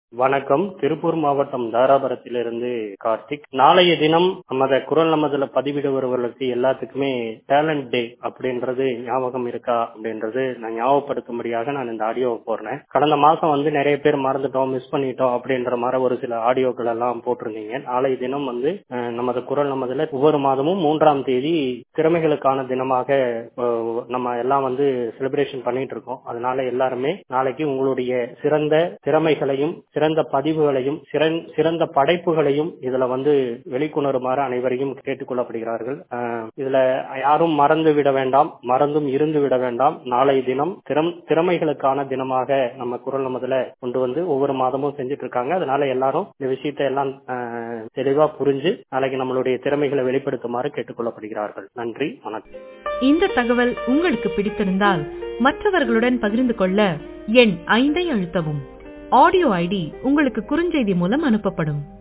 வணக்கம் திருப்பூர் மாவட்டம் தாராபுரத்திலிருந்து கார்த்திக் நாளைய தினம் நமது குரல் நமதுல பதிவிடுபவர்களுக்கு எல்லாத்துக்குமே டேலண்ட் டே அப்படின்றது ஞாபகம் இருக்கா அப்படின்றது நான் ஞாபகப்படுத்தும்படியாக நான் இந்த ஆடியோ போடுறேன் கடந்த மாசம் வந்து நிறைய பேர் மறந்துட்டோம் மிஸ் பண்ணிட்டோம் அப்படின்ற மாதிரி ஒரு சில ஆடியோக்கள் எல்லாம் போட்டிருந்தீங்க நாளைய தினம் வந்து அஹ், நமது குரல் நமதுல ஒவ்வொரு மாதமும் மூன்றாம் தேதி திறமைகளுக்கான தினமாக அஹ், நம்ம எல்லாம் வந்து செலிப்ரேஷன் பண்ணிட்டு இருக்கோம் அதனால எல்லாருமே நாளைக்கு உங்களுடைய சிறந்த திறமைகளையும் சிறந்த பதிவுகளையும் சிறந்- சிறந்த படைப்புகளையும் இதுல வந்து வெளிக்கொணருமாறு அனைவரையும் கேட்டுக்கொள்ளப்படுகிறார்கள் அஹ், இதுல யாரும் மறந்து விட வேண்டாம் மறந்தும் இருந்து விட வேண்டாம் நாளைய தினம் திறம் திறமைகளுக்கான தினமாக நம்ம குரல் நமதுல கொண்டு வந்து ஒவ்வொரு மாதமும் செஞ்சுட்டு இருக்காங்க அதனால எல்லாரும் இந்த விஷயத்தை எல்லாம் அஹ், தெளிவா புரிஞ்சு நாளைக்கு நம்மளுடைய திறமைகளை வெளிப்படுத்துமாறு கேட்டுக்கொள்ளப்படுகிறார்கள் நன்றி வணக்கம் இந்த தகவல் உங்களுக்கு பிடித்திருந்தால் மற்றவர்களுடன் பகிர்ந்து கொள்ள எண் ஐந்தை அழுத்தவும் ஆடியோ ஐடி உங்களுக்கு குறுஞ்செய்தி மூலம் அனுப்பப்படும்